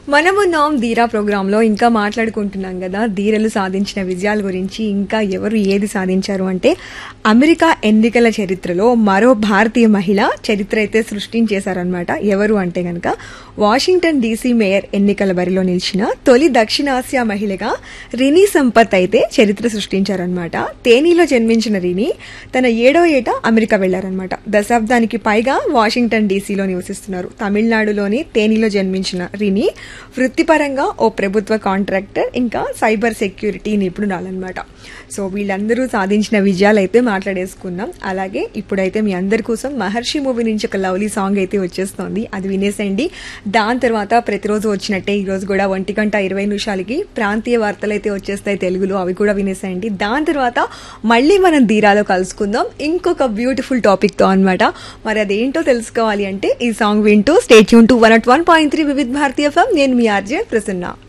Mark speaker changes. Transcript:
Speaker 1: మనమున్నాం ధీరా ప్రోగ్రాంలో ఇంకా మాట్లాడుకుంటున్నాం కదా ధీరలు సాధించిన విజయాల గురించి ఇంకా ఎవరు ఏది సాధించారు అంటే అమెరికా ఎన్నికల చరిత్రలో మరో భారతీయ మహిళ చరిత్ర అయితే సృష్టించేశారనమాట ఎవరు అంటే గనక వాషింగ్టన్ డీసీ మేయర్ ఎన్నికల బరిలో నిలిచిన తొలి దక్షిణాసియా మహిళగా రినీ సంపత్ అయితే చరిత్ర సృష్టించారనమాట తేనీలో జన్మించిన రినీ తన ఏడో ఏట అమెరికా వెళ్లారనమాట దశాబ్దానికి పైగా వాషింగ్టన్ డీసీలో నివసిస్తున్నారు తమిళనాడులోని తేనీలో జన్మించిన రినీ వృత్తిపరంగా ఓ ప్రభుత్వ కాంట్రాక్టర్ ఇంకా సైబర్ సెక్యూరిటీ నిపుణురాలన్నమాట సో వీళ్ళందరూ సాధించిన విజయాలు అయితే మాట్లాడేసుకున్నాం అలాగే ఇప్పుడైతే మీ అందరి కోసం మహర్షి మూవీ నుంచి ఒక లవ్లీ సాంగ్ అయితే వచ్చేస్తోంది అది వినేసేయండి దాని తర్వాత ప్రతిరోజు వచ్చినట్టే ఈ రోజు కూడా ఒంటి గంట ఇరవై నిమిషాలకి ప్రాంతీయ వార్తలు అయితే వచ్చేస్తాయి తెలుగులో అవి కూడా వినేసేయండి దాని తర్వాత మళ్ళీ మనం ధీరాలో కలుసుకుందాం ఇంకొక బ్యూటిఫుల్ టాపిక్ తో అనమాట మరి అదేంటో తెలుసుకోవాలి అంటే ఈ సాంగ్ వింటూ స్టేట్ యూన్ to one at one point three Vividh Bharatiya FM నేను మీ ఆర్జే ప్రసన్న